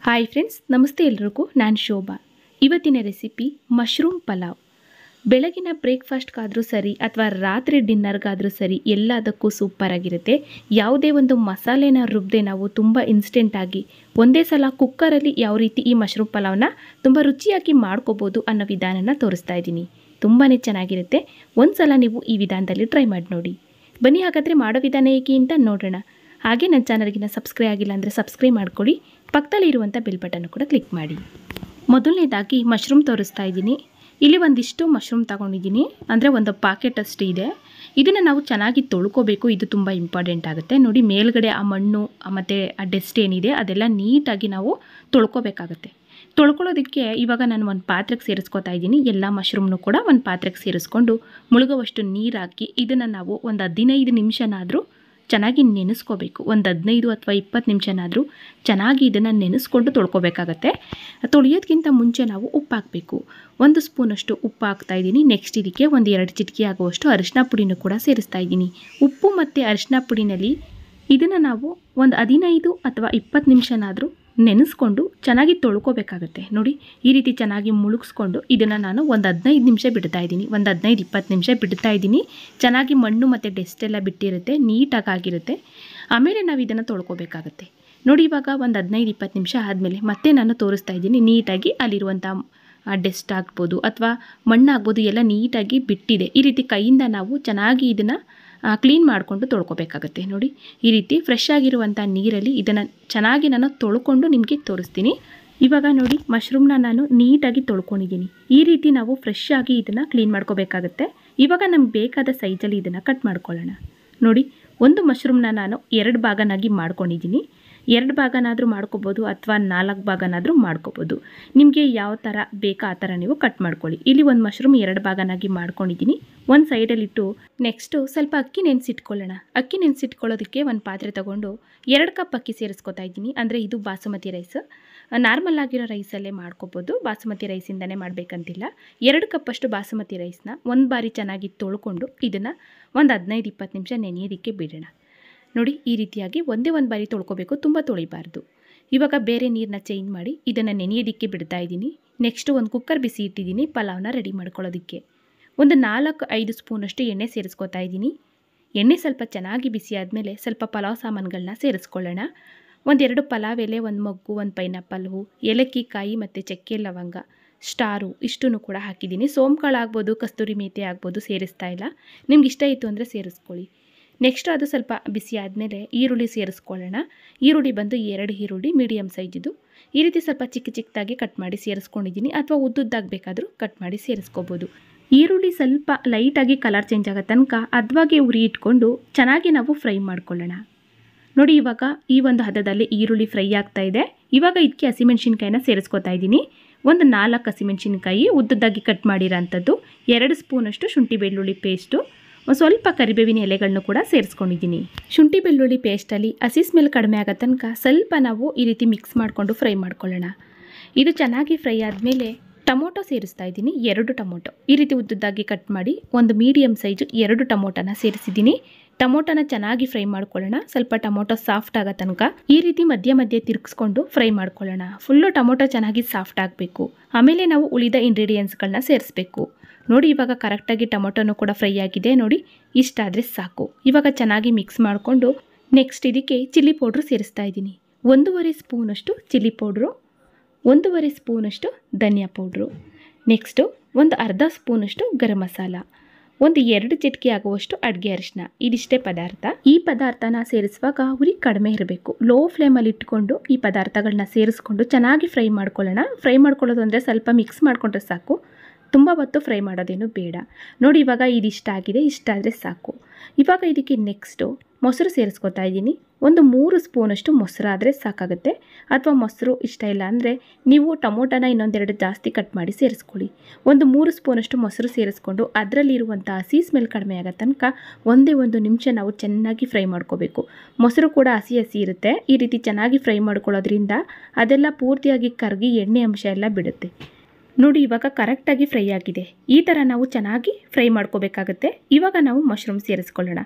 hi friends ನಮಸ್ತೆ ಎಲ್ರಿಗೂ ನಾನು ಶೋಭಾ ಇವತ್ತಿನ ರೆಸಿಪಿ ಮಶ್ರೂಮ್ ಪಲಾವ್ ಬೆಳಗಿನ ಬ್ರೇಕ್ಫಾಸ್ಟ್ಗಾದರೂ ಸರಿ ಅಥವಾ ರಾತ್ರಿ ಡಿನ್ನರ್ಗಾದರೂ ಸರಿ ಎಲ್ಲದಕ್ಕೂ ಸೂಪರಾಗಿರುತ್ತೆ ಯಾವುದೇ ಒಂದು ಮಸಾಲೆನ ರುಬ್ಬದೆ ನಾವು ತುಂಬ ಇನ್ಸ್ಟೆಂಟಾಗಿ ಒಂದೇ ಸಲ ಕುಕ್ಕರಲ್ಲಿ ಯಾವ ರೀತಿ ಈ ಮಶ್ರೂಮ್ ಪಲಾವ್ನ ತುಂಬ ರುಚಿಯಾಗಿ ಮಾಡ್ಕೋಬೋದು ಅನ್ನೋ ವಿಧಾನನ ತೋರಿಸ್ತಾ ಇದ್ದೀನಿ ತುಂಬಾ ಚೆನ್ನಾಗಿರುತ್ತೆ ಒಂದು ಸಲ ನೀವು ಈ ವಿಧಾನದಲ್ಲಿ ಟ್ರೈ ಮಾಡಿ ನೋಡಿ ಬನ್ನಿ ಹಾಗಾದರೆ ಮಾಡೋ ವಿಧಾನ ಹೇಗೆ ಅಂತ ನೋಡೋಣ ಹಾಗೆ ನನ್ನ ಚಾನಲ್ಗಿನ ಸಬ್ಸ್ಕ್ರೈಬ್ ಆಗಿಲ್ಲ ಅಂದರೆ ಸಬ್ಸ್ಕ್ರೈಬ್ ಮಾಡ್ಕೊಳ್ಳಿ ಪಕ್ಕದಲ್ಲಿ ಇರುವಂಥ ಬೆಲ್ ಬಟನ್ನು ಕೂಡ ಕ್ಲಿಕ್ ಮಾಡಿ ಮೊದಲನೇದಾಗಿ ಮಶ್ರೂಮ್ ತೋರಿಸ್ತಾ ಇದ್ದೀನಿ ಇಲ್ಲಿ ಒಂದಿಷ್ಟು ಮಶ್ರೂಮ್ ತಗೊಂಡಿದ್ದೀನಿ ಅಂದರೆ ಒಂದು ಪಾಕೆಟ್ ಅಷ್ಟು ಇದೆ ಇದನ್ನು ನಾವು ಚೆನ್ನಾಗಿ ತೊಳ್ಕೊಬೇಕು ಇದು ತುಂಬ ಇಂಪಾರ್ಟೆಂಟ್ ಆಗುತ್ತೆ ನೋಡಿ ಮೇಲ್ಗಡೆ ಆ ಮಣ್ಣು ಮತ್ತು ಆ ಡಸ್ಟ್ ಏನಿದೆ ಅದೆಲ್ಲ ನೀಟಾಗಿ ನಾವು ತೊಳ್ಕೊಬೇಕಾಗತ್ತೆ ತೊಳ್ಕೊಳ್ಳೋದಕ್ಕೆ ಇವಾಗ ನಾನು ಒಂದು ಪಾತ್ರೆಗೆ ಸೇರಿಸ್ಕೊತಾ ಇದ್ದೀನಿ ಎಲ್ಲ ಮಶ್ರೂಮ್ನು ಕೂಡ ಒಂದು ಪಾತ್ರೆಗೆ ಸೇರಿಸ್ಕೊಂಡು ಮುಳುಗುವಷ್ಟು ನೀರು ಹಾಕಿ ಇದನ್ನು ನಾವು ಒಂದು ಹದಿನೈದು ನಿಮಿಷನಾದರೂ ಚೆನ್ನಾಗಿ ನೆನೆಸ್ಕೋಬೇಕು ಒಂದು ಹದಿನೈದು ಅಥವಾ ಇಪ್ಪತ್ತು ನಿಮಿಷನಾದರೂ ಚೆನ್ನಾಗಿ ಇದನ್ನು ನೆನೆಸ್ಕೊಂಡು ತೊಳ್ಕೊಬೇಕಾಗತ್ತೆ ತೊಳೆಯೋದಕ್ಕಿಂತ ಮುಂಚೆ ನಾವು ಉಪ್ಪು ಹಾಕಬೇಕು ಒಂದು ಸ್ಪೂನಷ್ಟು ಉಪ್ಪು ಹಾಕ್ತಾ ಇದ್ದೀನಿ ನೆಕ್ಸ್ಟ್ ಇದಕ್ಕೆ ಒಂದು ಎರಡು ಚಿಟಿಕೆ ಆಗುವಷ್ಟು ಅರಿಶಿನ ಪುಡಿನೂ ಕೂಡ ಸೇರಿಸ್ತಾ ಇದ್ದೀನಿ ಉಪ್ಪು ಮತ್ತು ಅರಿಶಿನ ಪುಡಿನಲ್ಲಿ ಇದನ್ನು ನಾವು ಒಂದು ಹದಿನೈದು ಅಥವಾ ಇಪ್ಪತ್ತು ನಿಮಿಷನಾದರೂ ನೆನೆಸ್ಕೊಂಡು ಚೆನ್ನಾಗಿ ತೊಳ್ಕೊಬೇಕಾಗತ್ತೆ ನೋಡಿ ಈ ರೀತಿ ಚೆನ್ನಾಗಿ ಮುಳುಗಿಸ್ಕೊಂಡು ಇದನ್ನು ನಾನು ಒಂದು ಹದಿನೈದು ನಿಮಿಷ ಬಿಡ್ತಾ ಇದ್ದೀನಿ ಒಂದು ಹದಿನೈದು ಇಪ್ಪತ್ತು ನಿಮಿಷ ಬಿಡ್ತಾ ಇದ್ದೀನಿ ಚೆನ್ನಾಗಿ ಮಣ್ಣು ಮತ್ತು ಡಸ್ಟ್ ಎಲ್ಲ ಬಿಟ್ಟಿರುತ್ತೆ ನೀಟಾಗಿ ಆಗಿರುತ್ತೆ ಆಮೇಲೆ ನಾವು ಇದನ್ನು ತೊಳ್ಕೊಬೇಕಾಗತ್ತೆ ನೋಡಿ ಇವಾಗ ಒಂದು ಹದಿನೈದು ಇಪ್ಪತ್ತು ನಿಮಿಷ ಆದಮೇಲೆ ಮತ್ತೆ ನಾನು ತೋರಿಸ್ತಾ ಇದ್ದೀನಿ ನೀಟಾಗಿ ಅಲ್ಲಿರುವಂಥ ಡೆಸ್ಟ್ ಆಗ್ಬೋದು ಅಥವಾ ಮಣ್ಣಾಗ್ಬೋದು ಎಲ್ಲ ನೀಟಾಗಿ ಬಿಟ್ಟಿದೆ ಈ ರೀತಿ ಕೈಯಿಂದ ನಾವು ಚೆನ್ನಾಗಿ ಇದನ್ನು ಕ್ಲೀನ್ ಮಾಡಿಕೊಂಡು ತೊಳ್ಕೊಬೇಕಾಗತ್ತೆ ನೋಡಿ ಈ ರೀತಿ ಫ್ರೆಶ್ ಆಗಿರುವಂಥ ನೀರಲ್ಲಿ ಇದನ್ನು ಚೆನ್ನಾಗಿ ನಾನು ತೊಳ್ಕೊಂಡು ನಿಮಗೆ ತೋರಿಸ್ತೀನಿ ಇವಾಗ ನೋಡಿ ಮಶ್ರೂಮ್ನ ನಾನು ನೀಟಾಗಿ ತೊಳ್ಕೊಂಡಿದ್ದೀನಿ ಈ ರೀತಿ ನಾವು ಫ್ರೆಶ್ ಆಗಿ ಇದನ್ನು ಕ್ಲೀನ್ ಮಾಡ್ಕೋಬೇಕಾಗತ್ತೆ ಇವಾಗ ನಮ್ಗೆ ಬೇಕಾದ ಸೈಜಲ್ಲಿ ಇದನ್ನು ಕಟ್ ಮಾಡ್ಕೊಳ್ಳೋಣ ನೋಡಿ ಒಂದು ಮಶ್ರೂಮ್ನ ನಾನು ಎರಡು ಭಾಗನಾಗಿ ಮಾಡ್ಕೊಂಡಿದ್ದೀನಿ ಎರಡು ಭಾಗನಾದರೂ ಮಾಡ್ಕೋಬೋದು ಅಥವಾ ನಾಲ್ಕು ಭಾಗನಾದರೂ ಮಾಡ್ಕೋಬೋದು ನಿಮಗೆ ಯಾವ ಥರ ಬೇಕಾ ಆ ಥರ ನೀವು ಕಟ್ ಮಾಡ್ಕೊಳ್ಳಿ ಇಲ್ಲಿ ಒಂದು ಮಶ್ರೂಮ್ ಎರಡು ಭಾಗನಾಗಿ ಮಾಡ್ಕೊಂಡಿದ್ದೀನಿ ಒಂದು ಸೈಡಲ್ಲಿಟ್ಟು ನೆಕ್ಸ್ಟು ಸ್ವಲ್ಪ ಅಕ್ಕಿ ನೆನೆಸಿಟ್ಕೊಳ್ಳೋಣ ಅಕ್ಕಿ ನೆನೆಸಿಟ್ಕೊಳ್ಳೋದಕ್ಕೆ ಒಂದು ಪಾತ್ರೆ ತೊಗೊಂಡು ಎರಡು ಕಪ್ ಅಕ್ಕಿ ಸೇರಿಸ್ಕೊತಾ ಇದ್ದೀನಿ ಅಂದರೆ ಇದು ಬಾಸುಮತಿ ರೈಸ್ ನಾರ್ಮಲ್ ಆಗಿರೋ ರೈಸಲ್ಲೇ ಮಾಡ್ಕೋಬೋದು ಬಾಸುಮತಿ ರೈಸಿಂದನೇ ಮಾಡಬೇಕಂತಿಲ್ಲ ಎರಡು ಕಪ್ಪಷ್ಟು ಬಾಸುಮತಿ ರೈಸ್ನ ಒಂದು ಬಾರಿ ಚೆನ್ನಾಗಿ ತೊಳ್ಕೊಂಡು ಇದನ್ನು ಒಂದು ಹದಿನೈದು ಇಪ್ಪತ್ತು ನಿಮಿಷ ನೆನೆಯೋದಕ್ಕೆ ಬಿಡೋಣ ನೋಡಿ ಈ ರೀತಿಯಾಗಿ ಒಂದೇ ಒಂದು ಬಾರಿ ತೊಳ್ಕೊಬೇಕು ತುಂಬ ತೊಳಿಬಾರ್ದು ಇವಾಗ ಬೇರೆ ನೀರನ್ನ ಚೇಂಜ್ ಮಾಡಿ ಇದನ್ನು ನೆನೆಯೋದಕ್ಕೆ ಬಿಡ್ತಾ ಇದ್ದೀನಿ ನೆಕ್ಸ್ಟು ಒಂದು ಕುಕ್ಕರ್ ಬಿಸಿ ಇಟ್ಟಿದ್ದೀನಿ ಪಲಾವ್ನ ರೆಡಿ ಮಾಡ್ಕೊಳ್ಳೋದಕ್ಕೆ ಒಂದು ನಾಲ್ಕು ಐದು ಸ್ಪೂನಷ್ಟು ಎಣ್ಣೆ ಸೇರಿಸ್ಕೊತಾ ಇದ್ದೀನಿ ಎಣ್ಣೆ ಸ್ವಲ್ಪ ಚೆನ್ನಾಗಿ ಬಿಸಿ ಆದಮೇಲೆ ಸ್ವಲ್ಪ ಪಲಾವ್ ಸಾಮಾನುಗಳನ್ನ ಸೇರಿಸ್ಕೊಳ್ಳೋಣ ಒಂದೆರಡು ಪಲಾವ್ ಎಲೆ ಒಂದು ಮಗ್ಗು ಒಂದು ಪೈನಾಪಲ್ ಹೂ ಏಲಕ್ಕಿ ಕಾಯಿ ಮತ್ತು ಚಕ್ಕೆ ಲವಂಗ ಸ್ಟಾರು ಇಷ್ಟನ್ನು ಕೂಡ ಹಾಕಿದ್ದೀನಿ ಸೋಂಕಾಳು ಆಗ್ಬೋದು ಕಸ್ತೂರಿ ಮೇಥಿ ಆಗ್ಬೋದು ಸೇರಿಸ್ತಾ ಇಲ್ಲ ನಿಮ್ಗೆ ಇಷ್ಟ ಇತ್ತು ಅಂದರೆ ಸೇರಿಸ್ಕೊಳ್ಳಿ ನೆಕ್ಸ್ಟ್ ಅದು ಸ್ವಲ್ಪ ಬಿಸಿ ಆದಮೇಲೆ ಈರುಳ್ಳಿ ಸೇರಿಸ್ಕೊಳ್ಳೋಣ ಈರುಳ್ಳಿ ಬಂದು ಎರಡು ಈರುಳ್ಳಿ ಮೀಡಿಯಮ್ ಸೈಜಿದು ಈ ರೀತಿ ಸ್ವಲ್ಪ ಚಿಕ್ಕ ಚಿಕ್ಕದಾಗಿ ಕಟ್ ಮಾಡಿ ಸೇರಿಸ್ಕೊಂಡಿದ್ದೀನಿ ಅಥವಾ ಉದ್ದುದ್ದಾಗಿ ಬೇಕಾದರೂ ಕಟ್ ಮಾಡಿ ಸೇರಿಸ್ಕೋಬೋದು ಈರುಳ್ಳಿ ಸ್ವಲ್ಪ ಲೈಟಾಗಿ ಕಲರ್ ಚೇಂಜ್ ಆಗೋ ತನಕ ಅದ್ವಾಗೆ ಉರಿ ಇಟ್ಕೊಂಡು ಚೆನ್ನಾಗಿ ನಾವು ಫ್ರೈ ಮಾಡ್ಕೊಳ್ಳೋಣ ನೋಡಿ ಇವಾಗ ಈ ಒಂದು ಹದದಲ್ಲಿ ಈರುಳ್ಳಿ ಫ್ರೈ ಆಗ್ತಾ ಇದೆ ಇವಾಗ ಇದಕ್ಕೆ ಹಸಿಮೆಣ್ಸಿನ್ಕಾಯಿನ ಸೇರಿಸ್ಕೊತಾ ಇದ್ದೀನಿ ಒಂದು ನಾಲ್ಕು ಹಸಿಮೆಣ್ಸಿನ್ಕಾಯಿ ಉದ್ದದ್ದಾಗಿ ಕಟ್ ಮಾಡಿರೋಂಥದ್ದು ಎರಡು ಸ್ಪೂನಷ್ಟು ಶುಂಠಿ ಬೆಳ್ಳುಳ್ಳಿ ಪೇಸ್ಟು ಒಂದು ಸ್ವಲ್ಪ ಕರಿಬೇವಿನ ಎಲೆಗಳನ್ನು ಕೂಡ ಸೇರಿಸ್ಕೊಂಡಿದ್ದೀನಿ ಶುಂಠಿ ಬೆಳ್ಳುಳ್ಳಿ ಪೇಸ್ಟಲ್ಲಿ ಹಸಿ ಸ್ಮೆಲ್ ಕಡಿಮೆ ಆಗೋ ತನಕ ಸ್ವಲ್ಪ ನಾವು ಈ ರೀತಿ ಮಿಕ್ಸ್ ಮಾಡಿಕೊಂಡು ಫ್ರೈ ಮಾಡ್ಕೊಳ್ಳೋಣ ಇದು ಚೆನ್ನಾಗಿ ಫ್ರೈ ಆದಮೇಲೆ ಟೊಮೊಟೊ ಸೇರಿಸ್ತಾ ಇದ್ದೀನಿ ಎರಡು ಟೊಮೊಟೊ ಈ ರೀತಿ ಉದ್ದದ್ದಾಗಿ ಕಟ್ ಮಾಡಿ ಒಂದು ಮೀಡಿಯಮ್ ಸೈಜು ಎರಡು ಟೊಮೊಟೊನ ಸೇರಿಸಿದ್ದೀನಿ ಟೊಮೊಟೊನ ಚೆನ್ನಾಗಿ ಫ್ರೈ ಮಾಡ್ಕೊಳ್ಳೋಣ ಸ್ವಲ್ಪ ಟೊಮೊಟೊ ಸಾಫ್ಟ್ ಆಗೋ ತನಕ ಈ ರೀತಿ ಮಧ್ಯ ಮಧ್ಯೆ ತಿರುಗಿಸ್ಕೊಂಡು ಫ್ರೈ ಮಾಡ್ಕೊಳ್ಳೋಣ ಫುಲ್ಲು ಟೊಮೊಟೊ ಚೆನ್ನಾಗಿ ಸಾಫ್ಟ್ ಆಗಬೇಕು ಆಮೇಲೆ ನಾವು ಉಳಿದ ಇಂಗ್ರೀಡಿಯೆಂಟ್ಸ್ಗಳನ್ನ ಸೇರಿಸ್ಬೇಕು ನೋಡಿ ಇವಾಗ ಕರೆಕ್ಟಾಗಿ ಟೊಮೊಟೊನೂ ಕೂಡ ಫ್ರೈ ಆಗಿದೆ ನೋಡಿ ಇಷ್ಟಾದರೆ ಸಾಕು ಇವಾಗ ಚೆನ್ನಾಗಿ ಮಿಕ್ಸ್ ಮಾಡಿಕೊಂಡು ನೆಕ್ಸ್ಟ್ ಇದಕ್ಕೆ ಚಿಲ್ಲಿ ಪೌಡ್ರು ಸೇರಿಸ್ತಾ ಇದ್ದೀನಿ ಒಂದೂವರೆ ಸ್ಪೂನಷ್ಟು ಚಿಲ್ಲಿ ಪೌಡ್ರು ಒಂದೂವರೆ ಸ್ಪೂನಷ್ಟು ಧನಿಯಾ ಪೌಡ್ರು ನೆಕ್ಸ್ಟು ಒಂದು ಅರ್ಧ ಸ್ಪೂನಷ್ಟು ಗರಂ ಮಸಾಲ ಒಂದು ಎರಡು ಚಿಟಿಕೆ ಆಗುವಷ್ಟು ಅಡುಗೆ ಅರಿಶಿನ ಇದಿಷ್ಟೇ ಪದಾರ್ಥ ಈ ಪದಾರ್ಥನ ಸೇರಿಸುವಾಗ ಉರಿ ಕಡಿಮೆ ಇರಬೇಕು ಲೋ ಫ್ಲೇಮಲ್ಲಿ ಇಟ್ಕೊಂಡು ಈ ಪದಾರ್ಥಗಳನ್ನ ಸೇರಿಸ್ಕೊಂಡು ಚೆನ್ನಾಗಿ ಫ್ರೈ ಮಾಡ್ಕೊಳ್ಳೋಣ ಫ್ರೈ ಮಾಡ್ಕೊಳ್ಳೋದು ಅಂದರೆ ಸ್ವಲ್ಪ ಮಿಕ್ಸ್ ಮಾಡಿಕೊಂಡ್ರೆ ಸಾಕು ತುಂಬ ಹೊತ್ತು ಫ್ರೈ ಮಾಡೋದೇನು ಬೇಡ ನೋಡಿ ಇವಾಗ ಇದಿಷ್ಟ ಆಗಿದೆ ಇಷ್ಟ ಆದರೆ ಸಾಕು ಇವಾಗ ಇದಕ್ಕೆ ನೆಕ್ಸ್ಟು ಮೊಸರು ಸೇರಿಸ್ಕೊತಾ ಇದ್ದೀನಿ ಒಂದು ಮೂರು ಸ್ಪೂನಷ್ಟು ಮೊಸರು ಆದರೆ ಸಾಕಾಗುತ್ತೆ ಅಥವಾ ಮೊಸರು ಇಷ್ಟ ಇಲ್ಲ ಅಂದರೆ ನೀವು ಟೊಮೊಟೊನ ಇನ್ನೊಂದೆರಡು ಜಾಸ್ತಿ ಕಟ್ ಮಾಡಿ ಸೇರಿಸ್ಕೊಳ್ಳಿ ಒಂದು ಮೂರು ಸ್ಪೂನಷ್ಟು ಮೊಸರು ಸೇರಿಸ್ಕೊಂಡು ಅದರಲ್ಲಿರುವಂಥ ಹಸಿ ಸ್ಮೆಲ್ ಕಡಿಮೆ ಆಗೋ ತನಕ ಒಂದೇ ಒಂದು ನಿಮಿಷ ನಾವು ಚೆನ್ನಾಗಿ ಫ್ರೈ ಮಾಡ್ಕೋಬೇಕು ಮೊಸರು ಕೂಡ ಹಸಿ ಹಸಿ ಇರುತ್ತೆ ಈ ರೀತಿ ಚೆನ್ನಾಗಿ ಫ್ರೈ ಮಾಡ್ಕೊಳ್ಳೋದ್ರಿಂದ ಅದೆಲ್ಲ ಪೂರ್ತಿಯಾಗಿ ಕರಗಿ ಎಣ್ಣೆ ಅಂಶ ಎಲ್ಲ ಬಿಡುತ್ತೆ ನೋಡಿ ಇವಾಗ ಕರೆಕ್ಟಾಗಿ ಫ್ರೈ ಆಗಿದೆ ಈ ಥರ ನಾವು ಚೆನ್ನಾಗಿ ಫ್ರೈ ಮಾಡ್ಕೋಬೇಕಾಗತ್ತೆ ಇವಾಗ ನಾವು ಮಶ್ರೂಮ್ ಸೇರಿಸ್ಕೊಳ್ಳೋಣ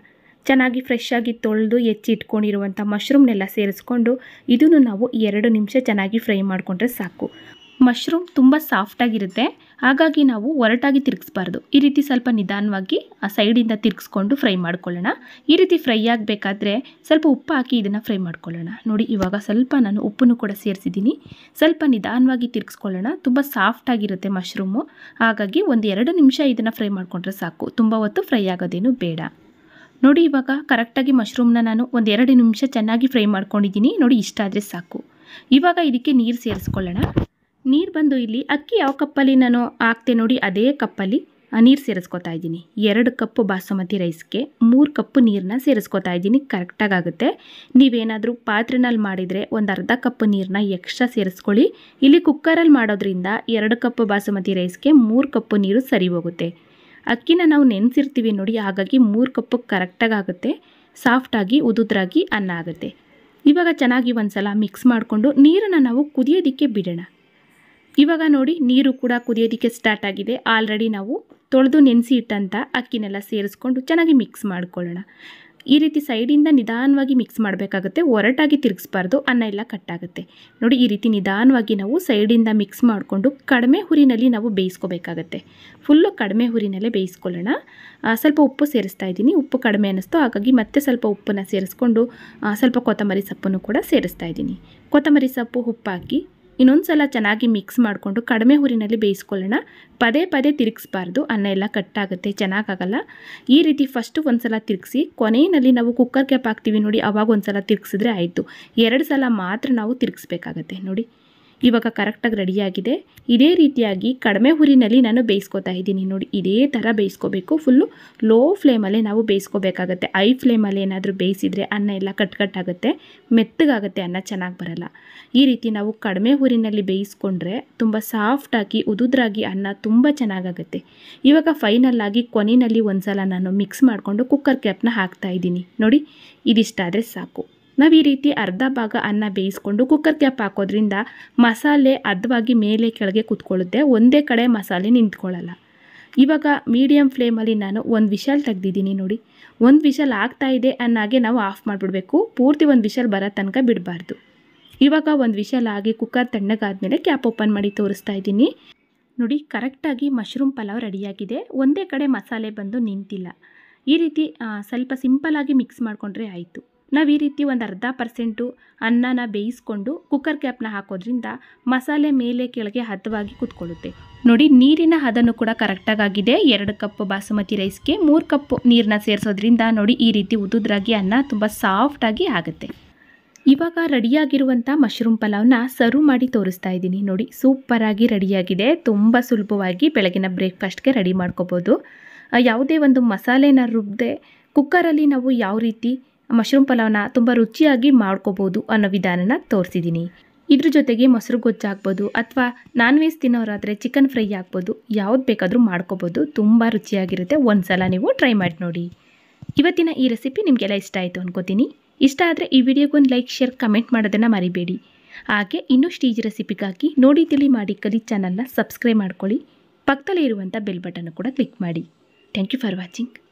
ಚೆನ್ನಾಗಿ ಫ್ರೆಶ್ ಆಗಿ ತೊಳೆದು ಹೆಚ್ಚಿ ಇಟ್ಕೊಂಡಿರುವಂಥ ಮಶ್ರೂಮ್ನೆಲ್ಲ ಸೇರಿಸ್ಕೊಂಡು ಇದನ್ನು ನಾವು ಎರಡು ನಿಮಿಷ ಚೆನ್ನಾಗಿ ಫ್ರೈ ಮಾಡಿಕೊಂಡ್ರೆ ಸಾಕು ಮಶ್ರೂಮ್ ತುಂಬ ಸಾಫ್ಟಾಗಿರುತ್ತೆ ಹಾಗಾಗಿ ನಾವು ಒರಟಾಗಿ ತಿರುಗಿಸ್ಬಾರ್ದು ಈ ರೀತಿ ಸ್ವಲ್ಪ ನಿಧಾನವಾಗಿ ಆ ಸೈಡಿಂದ ತಿರುಗಿಸ್ಕೊಂಡು ಫ್ರೈ ಮಾಡ್ಕೊಳ್ಳೋಣ ಈ ರೀತಿ ಫ್ರೈ ಆಗಬೇಕಾದ್ರೆ ಸ್ವಲ್ಪ ಉಪ್ಪು ಹಾಕಿ ಇದನ್ನು ಫ್ರೈ ಮಾಡ್ಕೊಳ್ಳೋಣ ನೋಡಿ ಇವಾಗ ಸ್ವಲ್ಪ ನಾನು ಉಪ್ಪನ್ನು ಕೂಡ ಸೇರಿಸಿದ್ದೀನಿ ಸ್ವಲ್ಪ ನಿಧಾನವಾಗಿ ತಿರುಗಿಸ್ಕೊಳ್ಳೋಣ ತುಂಬ ಸಾಫ್ಟಾಗಿರುತ್ತೆ ಮಶ್ರೂಮು ಹಾಗಾಗಿ ಒಂದು ಎರಡು ನಿಮಿಷ ಇದನ್ನು ಫ್ರೈ ಮಾಡಿಕೊಂಡ್ರೆ ಸಾಕು ತುಂಬ ಹೊತ್ತು ಫ್ರೈ ಆಗೋದೇನು ಬೇಡ ನೋಡಿ ಇವಾಗ ಕರೆಕ್ಟಾಗಿ ಮಶ್ರೂಮ್ನ ನಾನು ಒಂದು ಎರಡು ನಿಮಿಷ ಚೆನ್ನಾಗಿ ಫ್ರೈ ಮಾಡ್ಕೊಂಡಿದ್ದೀನಿ ನೋಡಿ ಇಷ್ಟ ಆದರೆ ಸಾಕು ಇವಾಗ ಇದಕ್ಕೆ ನೀರು ಸೇರಿಸ್ಕೊಳ್ಳೋಣ ನೀರು ಬಂದು ಇಲ್ಲಿ ಅಕ್ಕಿ ಯಾವ ಕಪ್ಪಲ್ಲಿ ನಾನು ಹಾಕ್ತೆ ನೋಡಿ ಅದೇ ಕಪ್ಪಲ್ಲಿ ನೀರು ಸೇರಿಸ್ಕೊತಾ ಇದ್ದೀನಿ ಎರಡು ಕಪ್ಪು ಬಾಸುಮತಿ ರೈಸ್ಗೆ ಮೂರು ಕಪ್ಪು ನೀರನ್ನ ಸೇರಿಸ್ಕೊತಾ ಇದ್ದೀನಿ ಕರೆಕ್ಟಾಗಿ ಆಗುತ್ತೆ ನೀವೇನಾದರೂ ಪಾತ್ರೆನಲ್ಲಿ ಮಾಡಿದರೆ ಒಂದು ಅರ್ಧ ಕಪ್ ನೀರನ್ನ ಎಕ್ಸ್ಟ್ರಾ ಸೇರಿಸ್ಕೊಳ್ಳಿ ಇಲ್ಲಿ ಕುಕ್ಕರಲ್ಲಿ ಮಾಡೋದ್ರಿಂದ ಎರಡು ಕಪ್ ಬಾಸುಮತಿ ರೈಸ್ಗೆ ಮೂರು ಕಪ್ಪು ನೀರು ಸರಿ ಹೋಗುತ್ತೆ ಅಕ್ಕಿನ ನಾವು ನೆನೆಸಿರ್ತೀವಿ ನೋಡಿ ಹಾಗಾಗಿ ಮೂರು ಕಪ್ಪು ಕರೆಕ್ಟಾಗಿ ಆಗುತ್ತೆ ಸಾಫ್ಟಾಗಿ ಉದುದ್ರಾಗಿ ಅನ್ನ ಆಗುತ್ತೆ ಇವಾಗ ಚೆನ್ನಾಗಿ ಒಂದು ಸಲ ಮಿಕ್ಸ್ ಮಾಡಿಕೊಂಡು ನೀರನ್ನು ನಾವು ಕುದಿಯೋದಕ್ಕೆ ಬಿಡೋಣ ಇವಾಗ ನೋಡಿ ನೀರು ಕೂಡ ಕುದಿಯೋದಕ್ಕೆ ಸ್ಟಾರ್ಟ್ ಆಗಿದೆ ಆಲ್ರೆಡಿ ನಾವು ತೊಳೆದು ನೆನೆಸಿ ಇಟ್ಟಂಥ ಅಕ್ಕಿನೆಲ್ಲ ಸೇರಿಸ್ಕೊಂಡು ಚೆನ್ನಾಗಿ ಮಿಕ್ಸ್ ಮಾಡ್ಕೊಳ್ಳೋಣ ಈ ರೀತಿ ಸೈಡಿಂದ ನಿಧಾನವಾಗಿ ಮಿಕ್ಸ್ ಮಾಡಬೇಕಾಗುತ್ತೆ ಒರಟಾಗಿ ತಿರುಗಿಸ್ಬಾರ್ದು ಅನ್ನ ಎಲ್ಲ ಕಟ್ಟಾಗುತ್ತೆ ನೋಡಿ ಈ ರೀತಿ ನಿಧಾನವಾಗಿ ನಾವು ಸೈಡಿಂದ ಮಿಕ್ಸ್ ಮಾಡಿಕೊಂಡು ಕಡಿಮೆ ಹುರಿನಲ್ಲಿ ನಾವು ಬೇಯಿಸ್ಕೋಬೇಕಾಗತ್ತೆ ಫುಲ್ಲು ಕಡಿಮೆ ಹುರಿನಲ್ಲೇ ಬೇಯಿಸ್ಕೊಳ್ಳೋಣ ಆ, ಸ್ವಲ್ಪ ಉಪ್ಪು ಸೇರಿಸ್ತಾ ಇದ್ದೀನಿ ಉಪ್ಪು ಕಡಿಮೆ ಅನ್ನಿಸ್ತು ಹಾಗಾಗಿ ಮತ್ತೆ ಸ್ವಲ್ಪ ಉಪ್ಪನ್ನು ಸೇರಿಸ್ಕೊಂಡು ಆ, ಸ್ವಲ್ಪ ಕೊತ್ತಂಬರಿ ಸೊಪ್ಪನ್ನು ಕೂಡ ಸೇರಿಸ್ತಾ ಇದ್ದೀನಿ ಕೊತ್ತಂಬರಿ ಸೊಪ್ಪು ಉಪ್ಪು ಹಾಕಿ ಇನ್ನೊಂದು ಸಲ ಚೆನ್ನಾಗಿ ಮಿಕ್ಸ್ ಮಾಡಿಕೊಂಡು ಕಡಿಮೆ ಹುರಿನಲ್ಲಿ ಬೇಯಿಸ್ಕೊಳ್ಳೋಣ ಪದೇ ಪದೇ ತಿರುಗಿಸ್ಬಾರ್ದು ಅನ್ನ ಎಲ್ಲ ಕಟ್ಟಾಗುತ್ತೆ ಚೆನ್ನಾಗಾಗಲ್ಲ ಈ ರೀತಿ ಫಸ್ಟು ಒಂದು ಸಲ ತಿರುಗಿಸಿ ಕೊನೆಯಲ್ಲಿ ನಾವು ಕುಕ್ಕರ್ ಕ್ಯಾಪ್ ಹಾಕ್ತೀವಿ ನೋಡಿ ಅವಾಗ ಒಂದು ಸಲ ತಿರುಗಿಸಿದ್ರೆ ಆಯಿತು ಎರಡು ಸಲ ಮಾತ್ರ ನಾವು ತಿರುಗಿಸ್ಬೇಕಾಗತ್ತೆ ನೋಡಿ ಇವಾಗ ಕರೆಕ್ಟಾಗಿ ರೆಡಿಯಾಗಿದೆ ಇದೇ ರೀತಿಯಾಗಿ ಕಡಿಮೆ ಹುರಿನಲ್ಲಿ ನಾನು ಬೇಯಿಸ್ಕೊತಾ ಇದ್ದೀನಿ ನೋಡಿ ಇದೇ ಥರ ಬೇಯಿಸ್ಕೋಬೇಕು ಫುಲ್ಲು ಲೋ ಫ್ಲೇಮಲ್ಲೇ ನಾವು ಬೇಯಿಸ್ಕೋಬೇಕಾಗತ್ತೆ ಐ ಫ್ಲೇಮಲ್ಲಿ ಏನಾದರೂ ಬೇಯಿಸಿದರೆ ಅನ್ನ ಎಲ್ಲ ಕಟ್ಕಟ್ಟಾಗುತ್ತೆ ಮೆತ್ತಗಾಗುತ್ತೆ ಅನ್ನ ಚೆನ್ನಾಗಿ ಬರಲ್ಲ ಈ ರೀತಿ ನಾವು ಕಡಿಮೆ ಹುರಿನಲ್ಲಿ ಬೇಯಿಸ್ಕೊಂಡ್ರೆ ತುಂಬ ಸಾಫ್ಟಾಗಿ ಉದುದ್ರಾಗಿ ಅನ್ನ ತುಂಬ ಚೆನ್ನಾಗಾಗುತ್ತೆ ಇವಾಗ ಫೈನಲ್ಲಾಗಿ ಕೊನೆಯಲ್ಲಿ ಒಂದು ಸಲ ನಾನು ಮಿಕ್ಸ್ ಮಾಡಿಕೊಂಡು ಕುಕ್ಕರ್ ಕ್ಯಾಪ್ನ ಹಾಕ್ತಾ ಇದ್ದೀನಿ ನೋಡಿ ಇದಿಷ್ಟಾದರೆ ಸಾಕು ನಾವು ಈ ರೀತಿ ಅರ್ಧ ಭಾಗ ಅನ್ನ ಬೇಯಿಸ್ಕೊಂಡು ಕುಕ್ಕರ್ ಕ್ಯಾಪ್ ಹಾಕೋದ್ರಿಂದ ಮಸಾಲೆ ಹದವಾಗಿ ಮೇಲೆ ಕೆಳಗೆ ಕೂತ್ಕೊಳ್ಳುತ್ತೆ ಒಂದೇ ಕಡೆ ಮಸಾಲೆ ನಿಂತ್ಕೊಳ್ಳಲ್ಲ ಇವಾಗ ಮೀಡಿಯಮ್ ಫ್ಲೇಮಲ್ಲಿ ನಾನು ಒಂದು ವಿಷಲ್ ತೆಗ್ದಿದ್ದೀನಿ ನೋಡಿ ಒಂದು ವಿಷಲ್ ಆಗ್ತಾ ಇದೆ ಅನ್ನಾಗೆ ನಾವು ಆಫ್ ಮಾಡಿಬಿಡ್ಬೇಕು ಪೂರ್ತಿ ಒಂದು ವಿಷಲ್ ಬರೋ ತನಕ ಬಿಡಬಾರ್ದು ಇವಾಗ ಒಂದು ವಿಷಲ್ ಆಗಿ ಕುಕ್ಕರ್ ತಣ್ಣಗಾದ್ಮೇಲೆ ಕ್ಯಾಪ್ ಓಪನ್ ಮಾಡಿ ತೋರಿಸ್ತಾ ಇದ್ದೀನಿ ನೋಡಿ ಕರೆಕ್ಟಾಗಿ ಮಶ್ರೂಮ್ ಪಲಾವ್ ರೆಡಿಯಾಗಿದೆ ಒಂದೇ ಕಡೆ ಮಸಾಲೆ ಬಂದು ನಿಂತಿಲ್ಲ ಈ ರೀತಿ ಆ, ಸ್ವಲ್ಪ ಸಿಂಪಲಾಗಿ ಮಿಕ್ಸ್ ಮಾಡಿಕೊಂಡ್ರೆ ಆಯಿತು ನಾವು ಈ ರೀತಿ ಒಂದು ಅರ್ಧ ಪರ್ಸೆಂಟು ಅನ್ನನ ಬೇಯಿಸ್ಕೊಂಡು ಕುಕ್ಕರ್ ಕ್ಯಾಪ್ನ ಹಾಕೋದ್ರಿಂದ ಮಸಾಲೆ ಮೇಲೆ ಕೆಳಗೆ ಹದವಾಗಿ ಕುತ್ಕೊಳ್ಳುತ್ತೆ ನೋಡಿ ನೀರಿನ ಹದನು ಕೂಡ ಕರೆಕ್ಟಾಗಿ ಆಗಿದೆ ಎರಡು ಕಪ್ ಬಾಸುಮತಿ ರೈಸ್ಗೆ ಮೂರು ಕಪ್ ನೀರನ್ನ ಸೇರಿಸೋದ್ರಿಂದ ನೋಡಿ ಈ ರೀತಿ ಉದುದ್ರಾಗಿ ಅನ್ನ ತುಂಬ ಸಾಫ್ಟಾಗಿ ಆಗುತ್ತೆ ಇವಾಗ ರೆಡಿಯಾಗಿರುವಂಥ ಮಶ್ರೂಮ್ ಪಲಾವ್ನ ಸರ್ವ್ ಮಾಡಿ ತೋರಿಸ್ತಾ ಇದ್ದೀನಿ ನೋಡಿ ಸೂಪರಾಗಿ ರೆಡಿಯಾಗಿದೆ ತುಂಬ ಸುಲಭವಾಗಿ ಬೆಳಗಿನ ಬ್ರೇಕ್ಫಾಸ್ಟ್ಗೆ ರೆಡಿ ಮಾಡ್ಕೋಬೋದು ಆ, ಯಾವುದೇ ಒಂದು ಮಸಾಲೆನ ರುಬ್ಬದೆ ಕುಕ್ಕರಲ್ಲಿ ನಾವು ಯಾವ ರೀತಿ ಮಶ್ರೂಮ್ ಪಲಾವ್ನ ತುಂಬ ರುಚಿಯಾಗಿ ಮಾಡ್ಕೋಬೋದು ಅನ್ನೋ ವಿಧಾನನ ತೋರಿಸಿದ್ದೀನಿ ಇದ್ರ ಜೊತೆಗೆ ಮೊಸರು ಗೊಜ್ಜು ಆಗ್ಬೋದು ಅಥವಾ ನಾನ್ ವೆಜ್ ತಿನ್ನೋರಾದರೆ ಚಿಕನ್ ಫ್ರೈ ಆಗ್ಬೋದು ಯಾವ್ದು ಬೇಕಾದರೂ ಮಾಡ್ಕೋಬೋದು ತುಂಬ ರುಚಿಯಾಗಿರುತ್ತೆ ಒಂದು ಸಲ ನೀವು ಟ್ರೈ ಮಾಡಿ ನೋಡಿ ಇವತ್ತಿನ ಈ ರೆಸಿಪಿ ನಿಮಗೆಲ್ಲ ಇಷ್ಟ ಆಯಿತು ಅನ್ಕೋತೀನಿ ಇಷ್ಟ ಆದರೆ ಈ ವಿಡಿಯೋಗೊಂದು ಲೈಕ್ ಶೇರ್ ಕಮೆಂಟ್ ಮಾಡೋದನ್ನು ಮರಿಬೇಡಿ ಹಾಗೆ ಇನ್ನಷ್ಟು ಈಜಿ ರೆಸಿಪಿಗಾಗಿ ನೋಡಿ ತಿಳಿ ಮಾಡಿ ಕಲಿ ಚಾನಲ್ನ ಸಬ್ಸ್ಕ್ರೈಬ್ ಮಾಡ್ಕೊಳ್ಳಿ ಪಕ್ಕದಲ್ಲೇ ಇರುವಂಥ ಬೆಲ್ ಬಟನ್ ಕೂಡ ಕ್ಲಿಕ್ ಮಾಡಿ ಥ್ಯಾಂಕ್ ಯು ಫಾರ್ ವಾಚಿಂಗ್